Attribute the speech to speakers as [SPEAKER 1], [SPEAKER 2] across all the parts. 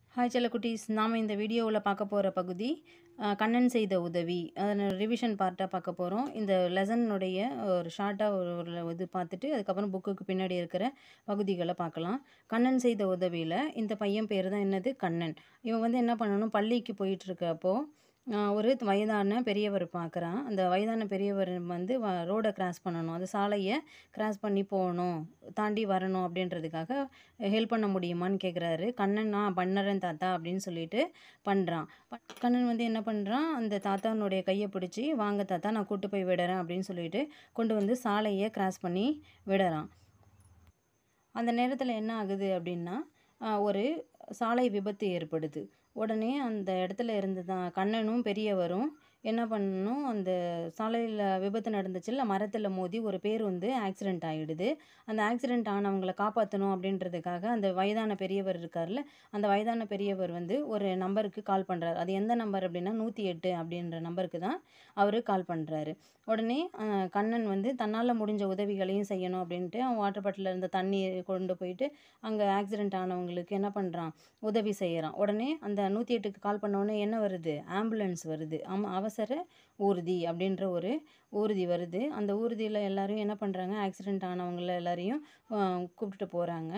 [SPEAKER 1] hi செல்லக்குட்டீஸ் நாம் இந்த வீடியோவில் பார்க்க போகிற பகுதி அஹ், கண்ணன் செய்த உதவி அதை ரிவிஷன் பார்ட்டாக பார்க்க போகிறோம் இந்த லெசனுடைய ஒரு ஷார்ட்டாக ஒரு ஒரு இது பார்த்துட்டு அதுக்கப்புறம் புக்குக்கு பின்னாடி இருக்கிற பகுதிகளை பார்க்கலாம் கண்ணன் செய்த உதவியில் இந்த பையன் பேர் தான் என்னது கண்ணன் இவன் வந்து என்ன பண்ணணும் பள்ளிக்கு போயிட்டு இருக்கப்போ ஆஹ் ஒரு வயதான பெரியவர் பார்க்குறான் அந்த வயதான பெரியவர் வந்து ரோடை கிராஸ் பண்ணணும் அந்த சாலையை கிராஸ் பண்ணி போகணும் தாண்டி வரணும் அப்படின்றதுக்காக ஹெல்ப் பண்ண முடியுமான்னு கேட்குறாரு கண்ணன் நான் பண்ணுறேன் தாத்தா அப்படின்னு சொல்லிட்டு பண்ணுறான் கண்ணன் வந்து என்ன பண்ணுறான் அந்த தாத்தானுடைய கையை பிடிச்சி வாங்க தாத்தா நான் கூட்டு போய் விடுறேன் அப்படின்னு சொல்லிட்டு கொண்டு வந்து சாலையை கிராஸ் பண்ணி விடுறான் அந்த நேரத்தில் என்ன ஆகுது அப்படின்னா ஆஹ் ஒரு சாலை விபத்து ஏற்படுது உடனே அந்த இடத்துல இருந்து தான் கண்ணனும் பெரியவரும் என்ன பண்ணணும் அந்த சாலையில் விபத்து நடந்துச்சுல்ல மரத்தில் மோதி ஒரு பேர் வந்து ஆக்சிடெண்ட் ஆகிடுது அந்த ஆக்சிடெண்ட் ஆனவங்களை காப்பாற்றணும் அப்படின்றதுக்காக அந்த வயதான பெரியவர் இருக்கார்ல அந்த வயதான பெரியவர் வந்து ஒரு நம்பருக்கு கால் பண்ணுறாரு அது எந்த நம்பர் அப்படின்னா நூற்றி எட்டு அப்படின்ற நம்பருக்கு தான் அவர் கால் பண்ணுறாரு உடனே ஆஹ், கண்ணன் வந்து தன்னால் முடிஞ்ச உதவிகளையும் செய்யணும் அப்படின்ட்டு அவன் வாட்டர் பாட்டிலில் இருந்த தண்ணி கொண்டு போயிட்டு அங்கே ஆக்சிடெண்ட் ஆனவங்களுக்கு என்ன பண்ணுறான் உதவி செய்கிறான் உடனே அந்த நூற்றி எட்டுக்கு கால் பண்ண உடனே என்ன வருது ஆம்புலன்ஸ் வருது ஆமாம் அவசர ஊர்தி அப்படின்ற ஒரு ஊர்தி வருது அந்த ஊர்தியில் எல்லாரும் என்ன பண்ணுறாங்க ஆக்சிடெண்ட் ஆனவங்கள எல்லாரையும் ஆஹ், கூப்பிட்டுட்டு போகிறாங்க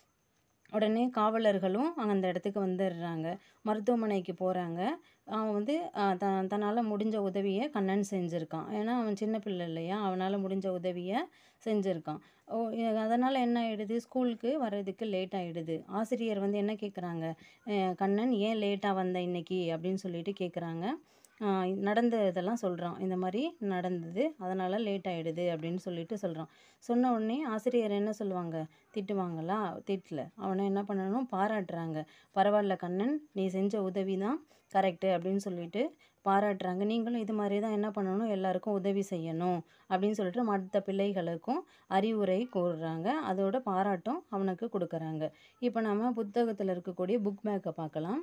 [SPEAKER 1] உடனே காவலர்களும் அந்த இடத்துக்கு வந்துடுறாங்க மருத்துவமனைக்கு போகிறாங்க அவன் வந்து ஆஹ், த தன்னால் முடிஞ்ச உதவியை கண்ணன் செஞ்சுருக்கான் ஏன்னா அவன் சின்ன பிள்ளை இல்லையா அவனால் முடிஞ்ச உதவியை செஞ்சுருக்கான் ஓ அதனால் என்ன ஆகிடுது ஸ்கூலுக்கு வர்றதுக்கு லேட் ஆகிடுது ஆசிரியர் வந்து என்ன கேட்குறாங்க கண்ணன் ஏன் லேட்டாக வந்த இன்னைக்கு அப்படின்னு சொல்லிட்டு கேட்குறாங்க நடந்த இதெல்லாம் சொல்கிறான் இந்த மாதிரி நடந்தது அதனால் லேட் ஆகிடுது அப்படின்னு சொல்லிட்டு சொல்கிறான் சொன்ன உடனே ஆசிரியர் என்ன சொல்லுவாங்க திட்டுவாங்களா திட்டல அவனை என்ன பண்ணணும் பாராட்டுறாங்க பரவாயில்ல கண்ணன் நீ செஞ்ச உதவி தான் கரெக்டு அப்படின்னு சொல்லிட்டு பாராட்டுறாங்க நீங்களும் இது மாதிரி தான் என்ன பண்ணணும் எல்லாருக்கும் உதவி செய்யணும் அப்படின்னு சொல்லிட்டு மற்ற பிள்ளைகளுக்கும் அறிவுரை கூறுறாங்க அதோட பாராட்டும் அவனுக்கு கொடுக்குறாங்க இப்போ நம்ம புத்தகத்தில் இருக்கக்கூடிய புக் பேக்கை பார்க்கலாம்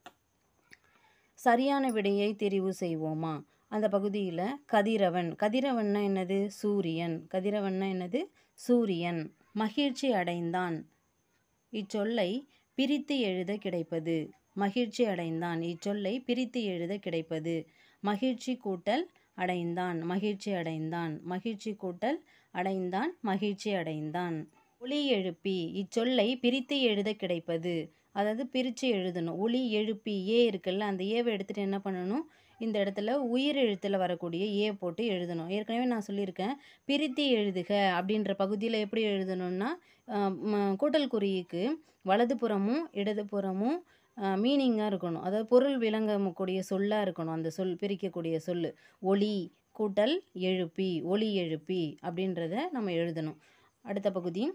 [SPEAKER 1] சரியான விடையை தெரிவு செய்வோமா அந்த பகுதியில் கதிரவன் கதிரவன்னா என்னது சூரியன் கதிரவன்னா என்னது சூரியன் மகிழ்ச்சி அடைந்தான் இச்சொல்லை பிரித்து எழுத கிடைப்பது மகிழ்ச்சி அடைந்தான் இச்சொல்லை பிரித்து எழுத கிடைப்பது மகிழ்ச்சி கூட்டல் அடைந்தான் மகிழ்ச்சி அடைந்தான் மகிழ்ச்சி கூட்டல் அடைந்தான் மகிழ்ச்சி அடைந்தான் ஒளி எழுப்பி இச்சொல்லை பிரித்து எழுத கிடைப்பது அதாவது பிரித்து எழுதணும் ஒளி எழுப்பி ஏ இருக்குல்ல அந்த ஏவை எடுத்துகிட்டு என்ன பண்ணணும் இந்த இடத்துல உயிர் எழுத்தில் வரக்கூடிய ஏ போட்டு எழுதணும் ஏற்கனவே நான் சொல்லியிருக்கேன் பிரித்து எழுதுக அப்படின்ற பகுதியில் எப்படி எழுதணும்னா ஆஹ் ம- கூட்டல் குறியுக்கு வலதுபுறமும் இடதுபுறமும் மீனிங்காக இருக்கணும் அதாவது பொருள் விளங்கக்கூடிய சொல்லாக இருக்கணும் அந்த சொல் பிரிக்கக்கூடிய சொல் ஒளி கூட்டல் எழுப்பி ஒளி எழுப்பி அப்படின்றத நம்ம எழுதணும் அடுத்த பகுதி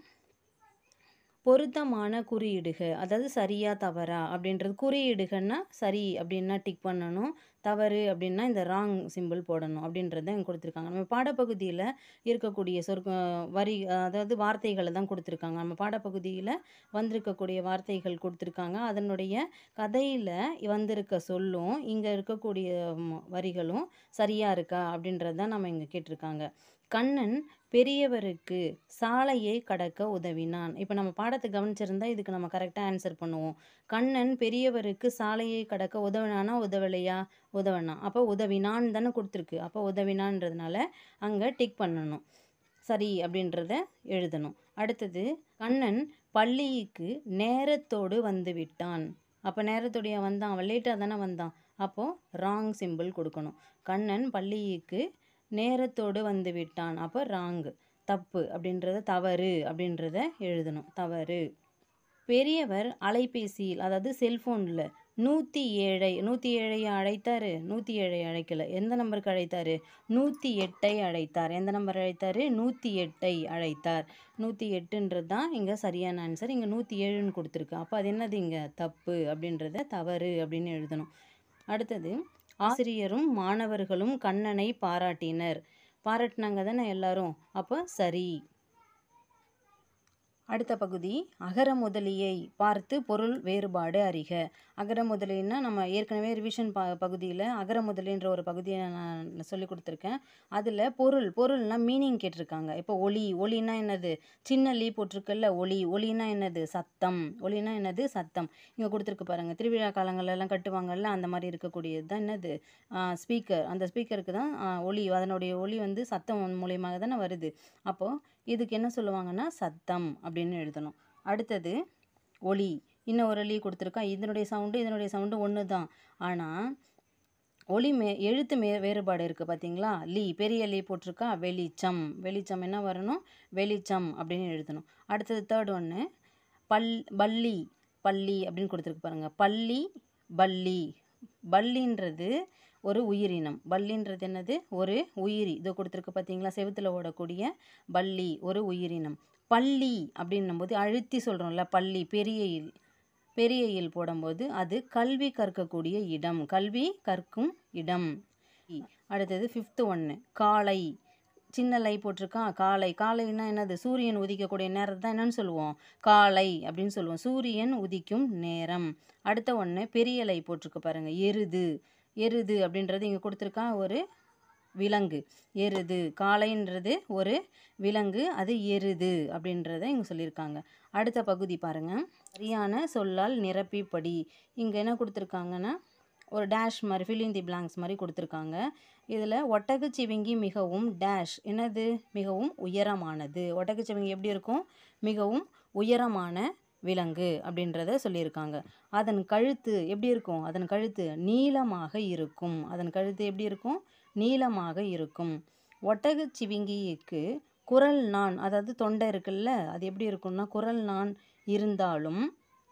[SPEAKER 1] பொருத்தமான குறியீடுக அதாவது சரியா தவறா அப்படின்றது குறியீடுகன்னா சரி அப்படின்னா டிக் பண்ணணும் தவறு அப்படின்னா இந்த ராங் சிம்பிள் போடணும் அப்படின்றத இங்கே கொடுத்துருக்காங்க நம்ம பாடப்பகுதியில் இருக்கக்கூடிய சொற்க வரி அதாவது வார்த்தைகளை தான் கொடுத்துருக்காங்க நம்ம பாடப்பகுதியில் வந்திருக்கக்கூடிய வார்த்தைகள் கொடுத்துருக்காங்க அதனுடைய கதையில் வந்திருக்க சொல்லும் இங்கே இருக்கக்கூடிய ம், வரிகளும் சரியாக இருக்கா அப்படின்றது தான் நம்ம இங்கே கேட்டிருக்காங்க கண்ணன் பெரியவருக்கு சாலையை கடக்க உதவினான் இப்போ நம்ம பாடத்தை கவனிச்சிருந்தா இதுக்கு நம்ம கரெக்டாக ஆன்சர் பண்ணுவோம் கண்ணன் பெரியவருக்கு சாலையை கடக்க உதவினானா உதவலையா உதவனா அப்போ உதவினான் தானே கொடுத்துருக்கு அப்போ உதவினான்றதுனால அங்கே டிக் பண்ணணும் சரி அப்படின்றத எழுதணும் அடுத்தது கண்ணன் பள்ளிக்கு நேரத்தோடு வந்து விட்டான் அப்போ நேரத்தோடைய வந்தான் அவன் லேட்டாக தானே வந்தான் அப்போது ராங் சிம்பிள் கொடுக்கணும் கண்ணன் பள்ளிக்கு நேரத்தோடு வந்து விட்டான் அப்போ ராங்கு தப்பு அப்படின்றத தவறு அப்படின்றத எழுதணும் தவறு பெரியவர் அலைபேசியில் அதாவது செல்ஃபோனில் நூற்றி ஏழை நூற்றி ஏழையை அழைத்தார் நூற்றி ஏழை அழைக்கல எந்த நம்பருக்கு அழைத்தார் நூற்றி எட்டை அழைத்தார் எந்த நம்பர் அழைத்தார் நூற்றி எட்டை அழைத்தார் நூற்றி எட்டுன்றது தான் இங்கே சரியான ஆன்சர் இங்கே நூற்றி ஏழுன்னு கொடுத்துருக்கு அப்போ அது என்னது இங்கே தப்பு அப்படின்றத தவறு அப்படின்னு எழுதணும் அடுத்தது ஆசிரியரும் மாணவர்களும் கண்ணனை பாராட்டினர் பாராட்டினாங்க தானே எல்லாரும் அப்போ சரி அடுத்த பகுதி அகர முதலியை பார்த்து பொருள் வேறுபாடு அறிக அகர முதலின்னா நம்ம ஏற்கனவே ரிவிஷன் ப பகுதியில் அகர முதலின்ற ஒரு பகுதியை நான் சொல்லி கொடுத்துருக்கேன் அதில் பொருள் பொருள்னா மீனிங் கேட்டிருக்காங்க இப்போ ஒலி ஒலினா என்னது சின்ன லீ போட்டிருக்கல்ல ஒலி ஒலினா என்னது சத்தம் ஒலினா என்னது சத்தம் இங்கே கொடுத்துருக்கு பாருங்கள் திருவிழா காலங்கள்லாம் கட்டுவாங்கல்ல அந்த மாதிரி இருக்கக்கூடியது தான் என்னது ஸ்பீக்கர் அந்த ஸ்பீக்கருக்கு தான் ஆ, ஒலி அதனுடைய ஒலி வந்து சத்தம் மூலியமாக தானே வருது அப்போது இதுக்கு என்ன சொல்லுவாங்கன்னா சத்தம் அப்படின்னு எழுதணும் அடுத்தது ஒலி இன்னும் ஒரு லீ கொடுத்துருக்கா இதனுடைய சவுண்டு இதனுடைய சவுண்டு ஒன்று தான் ஆனால் ஒலி மே எழுத்து மே வேறுபாடு இருக்குது பார்த்தீங்களா லீ பெரிய லீ போட்டிருக்கா வெளிச்சம் வெளிச்சம் என்ன வரணும் வெளிச்சம் அப்படின்னு எழுதணும் அடுத்தது தேர்ட் ஒன்று பல் பல்லி பள்ளி அப்படின்னு கொடுத்துருக்கு பாருங்க பள்ளி பல்லி பல்லின்றது ஒரு உயிரினம் பல்லின்றது என்னது ஒரு உயிரி இது கொடுத்துருக்கு பார்த்தீங்களா செவுத்துல ஓடக்கூடிய பல்லி ஒரு உயிரினம் பள்ளி அப்படின்னும்போது அழுத்தி சொல்கிறோம்ல பள்ளி பெரிய இல் பெரிய இல் போடும்போது அது கல்வி கற்கக்கூடிய இடம் கல்வி கற்கும் இடம் அடுத்தது ஃபிஃப்த்து ஒன்று காலை சின்ன லை போட்டிருக்கா காலை காலைன்னா என்னது சூரியன் உதிக்கக்கூடிய நேரத்தை தான் என்னன்னு சொல்லுவோம் காலை அப்படின்னு சொல்லுவோம் சூரியன் உதிக்கும் நேரம் அடுத்த ஒன்று பெரிய லை போட்டிருக்கு பாருங்க எருது எருது அப்படின்றது இங்கே கொடுத்துருக்கா ஒரு விலங்கு எருது காளைன்றது ஒரு விலங்கு அது எருது அப்படின்றத இங்கே சொல்லியிருக்காங்க அடுத்த பகுதி பாருங்க சரியான சொல்லால் நிரப்பி படி இங்கே என்ன கொடுத்துருக்காங்கன்னா ஒரு டேஷ் மாதிரி ஃபில்லிங் தி பிளாங்க்ஸ் மாதிரி கொடுத்துருக்காங்க இதில் ஒட்டகச்சிவிங்கி மிகவும் டேஷ் என்னது மிகவும் உயரமானது ஒட்டகச்சிவிங்கி எப்படி இருக்கும் மிகவும் உயரமான விலங்கு அப்படின்றத சொல்லியிருக்காங்க அதன் கழுத்து எப்படி இருக்கும் அதன் கழுத்து நீளமாக இருக்கும் அதன் கழுத்து எப்படி இருக்கும் நீளமாக இருக்கும் ஒட்டகச்சிவிங்கிக்கு குரல் நான் அதாவது தொண்டை இருக்குல்ல அது எப்படி இருக்கும்னா குரல் நான் இருந்தாலும்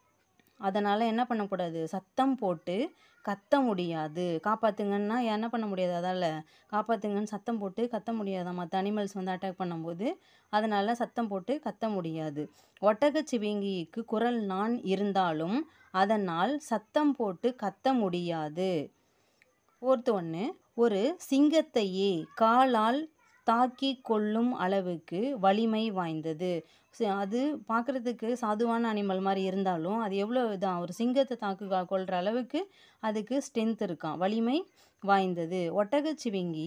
[SPEAKER 1] அதனால் என்ன பண்ணக்கூடாது சத்தம் போட்டு கத்த முடியாது காப்பாற்றுங்கன்னா என்ன பண்ண முடியாது அதால் காப்பாற்றுங்கன்னு சத்தம் போட்டு கத்த முடியாதா மற்ற அனிமல்ஸ் வந்து அட்டாக் பண்ணும்போது அதனால் சத்தம் போட்டு கத்த முடியாது ஒட்டகச்சிவிங்கிக்கு குரல் நான் இருந்தாலும் அதனால் சத்தம் போட்டு கத்த முடியாது ஃபோர்த்து ஒன்று ஒரு சிங்கத்தையே காலால் தாக்கி கொள்ளும் அளவுக்கு வலிமை வாய்ந்தது ச- அது பார்க்குறதுக்கு சாதுவான அனிமல் மாதிரி இருந்தாலும் அது எவ்வளோ இதான் ஒரு சிங்கத்தை தாக்கு கா- கொள்ற அளவுக்கு அதுக்கு ஸ்ட்ரென்த் இருக்கான் வலிமை வாய்ந்தது ஒட்டகச்சிவிங்கி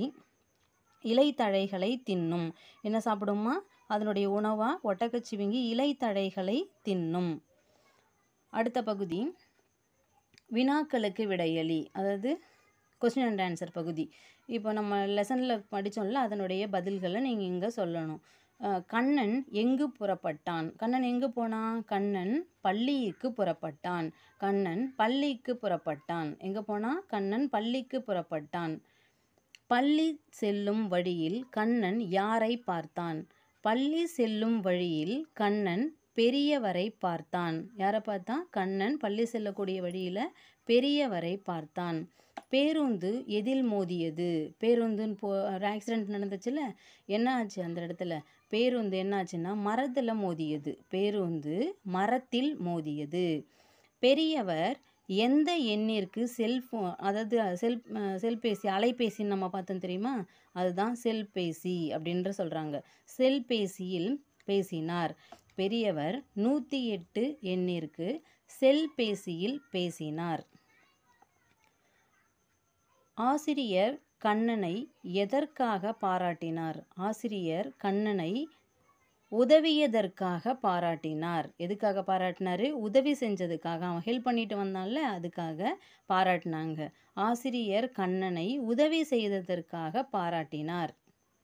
[SPEAKER 1] இலைத்தழைகளை தின்னும் என்ன சாப்பிடுமா அதனுடைய உணவாக ஒட்டகச்சிவிங்கி இலைத்தழைகளை தின்னும் அடுத்த பகுதி வினாக்களுக்கு விடையளி அதாவது கொஸ்டின் அண்ட் ஆன்சர் பகுதி இப்போ நம்ம லெசனில் படித்தோம்ல அதனுடைய பதில்களை நீங்கள் இங்கே சொல்லணும் அஹ் கண்ணன் எங்கு புறப்பட்டான் கண்ணன் எங்கு போனான் கண்ணன் பள்ளிக்கு புறப்பட்டான் கண்ணன் பள்ளிக்கு புறப்பட்டான் எங்கே போனான் கண்ணன் பள்ளிக்கு புறப்பட்டான் பள்ளி செல்லும் வழியில் கண்ணன் யாரை பார்த்தான் பள்ளி செல்லும் வழியில் கண்ணன் பெரியவரை பார்த்தான் யாரை பார்த்தான் கண்ணன் பள்ளி செல்லக்கூடிய வழியில் பெரியவரை பார்த்தான் பேருந்து எதில் மோதியது பேருந்துன்னு போ ஒரு ஆக்சிடென்ட் நடந்துச்சுல என்ன ஆச்சு அந்த இடத்துல பேருந்து என்ன ஆச்சுன்னா மரத்தில் மோதியது பேருந்து மரத்தில் மோதியது பெரியவர் எந்த எண்ணிற்கு செல்ஃபோன் அதாவது செல் செல்பேசி அலைபேசின்னு நம்ம பார்த்தோம் தெரியுமா அதுதான் செல்பேசி அப்படின்ற சொல்கிறாங்க செல்பேசியில் பேசினார் பெரியவர் நூற்றி எட்டு எண்ணிற்கு செல்பேசியில் பேசினார் ஆசிரியர் கண்ணனை எதற்காக பாராட்டினார் ஆசிரியர் கண்ணனை உதவியதற்காக பாராட்டினார் எதுக்காக பாராட்டினாரு உதவி செஞ்சதுக்காக அவன் ஹெல்ப் பண்ணிட்டு வந்தான்ல அதுக்காக பாராட்டினாங்க ஆசிரியர் கண்ணனை உதவி செய்ததற்காக பாராட்டினார்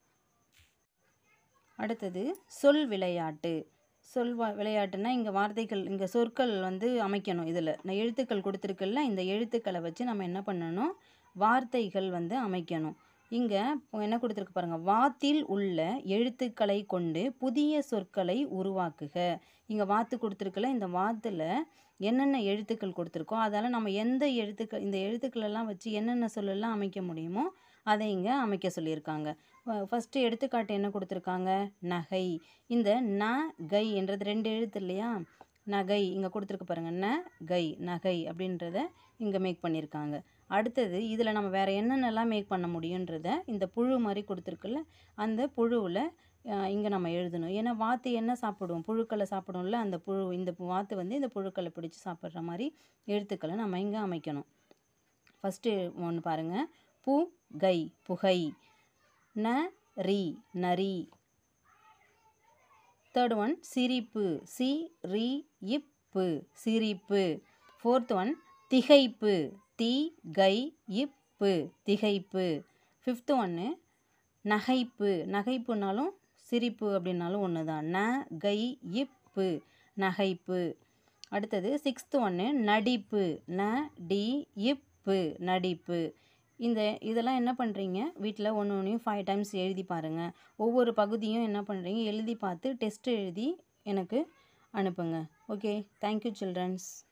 [SPEAKER 1] அடுத்தது சொல் விளையாட்டு சொல் வா- விளையாட்டுனா இங்கே வார்த்தைகள் இங்கே சொற்கள் வந்து அமைக்கணும் இதில் நான் எழுத்துக்கள் கொடுத்துருக்குல்ல இந்த எழுத்துக்களை வச்சு நம்ம என்ன பண்ணணும் வார்த்தைகள் வந்து அமைக்கணும் இங்கே என்ன கொடுத்துருக்கு பாருங்கள் வாத்தில் உள்ள எழுத்துக்களை கொண்டு புதிய சொற்களை உருவாக்குக இங்கே வாத்து கொடுத்துருக்குல்ல இந்த வாத்தில் என்னென்ன எழுத்துக்கள் கொடுத்துருக்கோ அதால் நம்ம எந்த எழுத்துக்கள் இந்த எழுத்துக்களெல்லாம் வச்சு என்னென்ன சொல்லலாம் அமைக்க முடியுமோ அதை இங்கே அமைக்க சொல்லியிருக்காங்க ஃபஸ்ட்டு எடுத்துக்காட்டு என்ன கொடுத்துருக்காங்க நகை இந்த ந கை என்றது ரெண்டு எழுத்து இல்லையா நகை இங்கே கொடுத்துருக்கு பாருங்க ந கை நகை அப்படின்றத இங்கே மேக் பண்ணியிருக்காங்க அடுத்தது இதில் நம்ம வேறு என்னென்னலாம் மேக் பண்ண முடியுன்றத இந்த புழு மாதிரி கொடுத்துருக்குல்ல அந்த புழுவில் இங்கே நம்ம எழுதணும் ஏன்னா வாத்து என்ன சாப்பிடும் புழுக்களை சாப்பிடும்ல அந்த புழு இந்த பு- வாத்து வந்து இந்த புழுக்களை பிடிச்சி சாப்பிட்ற மாதிரி எழுத்துக்களை நம்ம இங்கே அமைக்கணும் ஃபஸ்ட்டு ஒன்று பாருங்கள் பு கை புகை ந ரி நரி தேர்ட் ஒன் சிரிப்பு சி ரி இப்பு சிரிப்பு ஃபோர்த் ஒன் திகைப்பு தி கை இப்பு திகைப்பு ஃபிஃப்த் ஒன்று நகைப்பு நகைப்புனாலும் சிரிப்பு அப்படின்னாலும் ஒன்று தான் ந கை இப்பு நகைப்பு அடுத்தது சிக்ஸ்த் ஒன்று நடிப்பு ந டி இப்பு நடிப்பு இந்த இதெல்லாம் என்ன பண்ணுறீங்க வீட்டில் ஒன்று ஒன்றையும் ஃபைவ் டைம்ஸ் எழுதி பாருங்கள் ஒவ்வொரு பகுதியும் என்ன பண்ணுறீங்க எழுதி பார்த்து டெஸ்ட் எழுதி எனக்கு அனுப்புங்க ஓகே தேங்க்யூ சில்ட்ரன்ஸ்